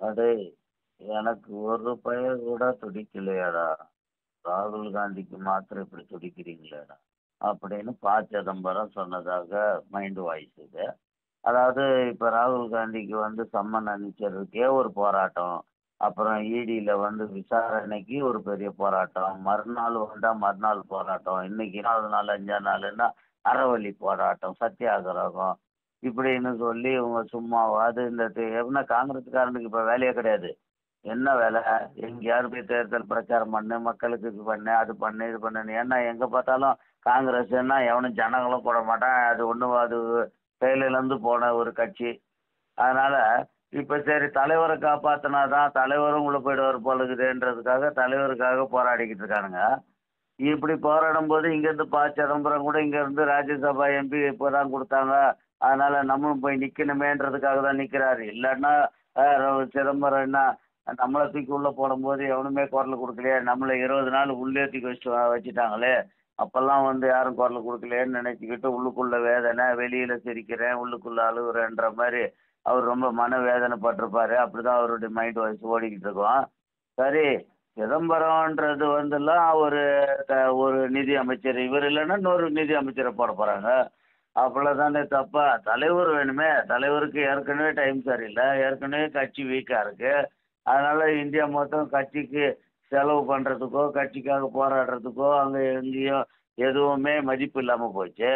அடேய் எனக்கு ஒரு பையன் கூட துடிக்கலையாடா ராகுல் காந்திக்கு மாத்திரம் இப்படி துடிக்கிறீங்களேடா அப்படின்னு ப சிதம்பரம் சொன்னதாக மைண்டு வாய்ஸ் இது அதாவது இப்போ ராகுல் காந்திக்கு வந்து சம்மன் அனுப்பிச்சதுக்கே ஒரு போராட்டம் அப்புறம் இடியில் வந்து விசாரணைக்கு ஒரு பெரிய போராட்டம் மறுநாள் வந்தால் மறுநாள் போராட்டம் இன்னைக்கு நாலு நாள் அஞ்சாம் நாளுன்னா அறவழி போராட்டம் சத்தியாகிரகம் இப்படின்னு சொல்லி இவங்க சும்மாவாது இந்த தி- என்ன காங்கிரஸ்காரனுக்கு இப்போ வேலையே கிடையாது என்ன வேலை எங்கேயாவது போய் தேர்தல் பிரச்சாரம் பண்ணு மக்களுக்கு இது பண்ணு அது பண்ணு இது பண்ணுன்னு ஏன்னா எங்கே பார்த்தாலும் காங்கிரஸ்னா எவனும் ஜனங்களும் போட மாட்டான் அது ஒன்றும் அது செயலிழந்து போன ஒரு கட்சி அதனால் இப்போ சரி தலைவரை காப்பாற்றினா தான் தலைவரும் உள்ள போயிடுவார் போல இருக்குதுன்றதுக்காக தலைவருக்காக போராடிக்கிட்டு இருக்கானுங்க இப்படி போராடும் போது இங்கேருந்து ப சிதம்பரம் கூட இங்கேருந்து ராஜ்யசபா எம்பி இப்போ தான் கொடுத்தாங்க அதனால் நம்மளும் போய் நிற்கணுமேன்றதுக்காக தான் நிற்கிறாரு இல்லைன்னா அஹ், சிதம்பரம் என்ன நம்மளை தூக்கி உள்ளே போடும்போது எவனுமே குரல் கொடுக்கலையே நம்மளை இருபது நாள் உள்ளே தூக்கி வச்சு வச்சுட்டாங்களே அப்போல்லாம் வந்து யாரும் குரல் கொடுக்கலையேன்னு நினச்சிக்கிட்டு உள்ளுக்குள்ள வேதனை வெளியில் சிரிக்கிறேன் உள்ளுக்குள்ள அழுகுறேன்ற மாதிரி அவர் ரொம்ப மன வேதனைப்பட்டிருப்பாரு அப்படி தான் அவருடைய மைண்ட் வாய்ஸ் ஓடிக்கிட்டு இருக்கோம் சரி சிதம்பரம்ன்றது வந்துலாம் ஒரு த- ஒரு நிதி அமைச்சர் இவர் இல்லைன்னா இன்னொரு நிதி அமைச்சரை போட போகிறாங்க அப்போல்லாம் தானே தப்பா தலைவர் வேணுமே தலைவருக்கு ஏற்கனவே டைம் சரியில்லை ஏற்கனவே கட்சி வீக்காக இருக்குது அதனால் இந்தியா மொத்தம் கட்சிக்கு செலவு பண்ணுறதுக்கோ கட்சிக்காக போராடுறதுக்கோ அங்கே எங்கேயோ எதுவுமே மதிப்பு இல்லாமல் போச்சு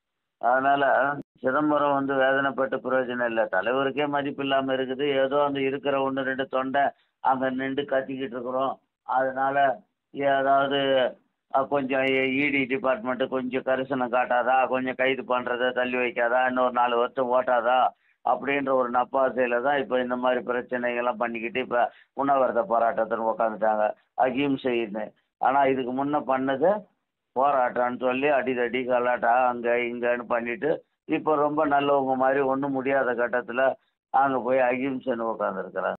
அதனால் சிதம்பரம் வந்து வேதனைப்பட்ட பிரயோஜனம் இல்லை தலைவருக்கே மதிப்பு இல்லாமல் இருக்குது ஏதோ அந்த இருக்கிற ஒன்று ரெண்டு தொண்டை அங்கே நின்று கத்திக்கிட்டு இருக்கிறோம் அதனால் ஏதாவது அஹ், கொஞ்சம் இடி டிபார்ட்மெண்ட்டு கொஞ்சம் கரிசனம் காட்டாதா கொஞ்சம் கைது பண்ணுறத தள்ளி வைக்காதா இன்னொரு நாலு வருஷம் ஓட்டாதா அப்படின்ற ஒரு நப்பாசையில் தான் இப்போ இந்த மாதிரி பிரச்சனைகள்லாம் பண்ணிக்கிட்டு இப்போ உண்ணாவிரத போராட்டத்தில் உட்காந்துட்டாங்க அகிம்சைன்னு ஆனால் இதுக்கு முன்னே பண்ணது போராட்டம்னு சொல்லி அடிதடி கலாட்டா அங்கே இங்கேன்னு பண்ணிட்டு இப்போ ரொம்ப நல்லவங்க மாதிரி ஒன்றும் முடியாத கட்டத்தில் அங்கே போய் அகிம்சைன்னு உட்காந்துருக்குறாங்க